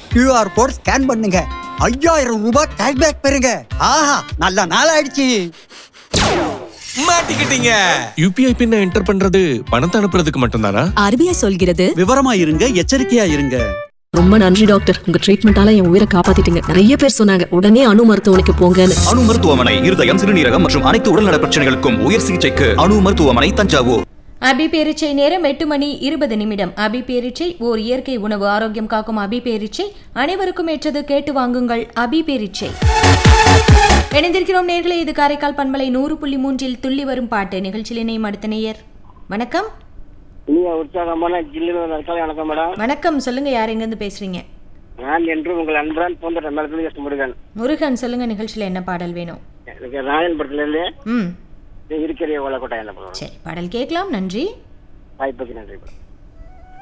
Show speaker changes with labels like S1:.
S1: QR code scan பண்ணுங்க ஐயாயிரம் ரூபாய் கேஷ்பேக் பெறுங்க ஆஹா நல்ல நாள் ஆயிடுச்சு
S2: மாட்டிக்கிட்டீங்க
S3: யூபிஐ பின்ன என்டர் பண்றது பணத்தை அனுப்புறதுக்கு மட்டும்தானா
S4: ஆர்பிஐ சொல்கிறது
S5: விவரமா இருங்க எச்சரிக்கையா இருங்க
S6: ரொம்ப நன்றி டாக்டர் உங்க ட்ரீட்மெண்டால என் உயிரை காப்பாத்திட்டீங்க நிறைய பேர் சொன்னாங்க உடனே அணு மருத்துவமனைக்கு போங்கன்னு
S7: அணு மருத்துவமனை இருதயம் சிறுநீரகம் மற்றும் அனைத்து உடல்நல பிரச்சனைகளுக்கும் உயர் சிகிச்சைக்கு அணு மருத்துவமனை தஞ்சாவூர்
S8: அபி பேரிச்சை நேரம் எட்டு மணி இருபது நிமிடம் அபி பேரிச்சை ஓர் இயற்கை உணவு ஆரோக்கியம் காக்கும் அபி பேரிச்சை அனைவருக்கும் ஏற்றது கேட்டு வாங்குங்கள் அபி பேரிச்சை இணைந்திருக்கிறோம் நேர்களே இது காரைக்கால் பண்பலை நூறு புள்ளி மூன்றில் துள்ளி வரும் பாட்டு நிகழ்ச்சியில் இணையும் அடுத்த நேயர் வணக்கம்
S9: இனிய உற்சாகமான ஜில்லுன்னு நற்காலை வணக்கம் மேடம்
S8: வணக்கம் சொல்லுங்க யார் எங்கேருந்து பேசுறீங்க
S9: நான் என்று உங்கள் அன்றான் போன்ற மேலத்தில் எஸ் முருகன்
S8: முருகன் சொல்லுங்க நிகழ்ச்சியில் என்ன பாடல் வேணும்
S9: எனக்கு ராயன்புரத்துல இருந்து
S8: ம்
S9: இருக்கிற ஓலக்கோட்டை என்ன பண்ணுவோம்
S8: சரி பாடல் கேட்கலாம் நன்றி
S9: வாய்ப்புக்கு நன்றி மேடம்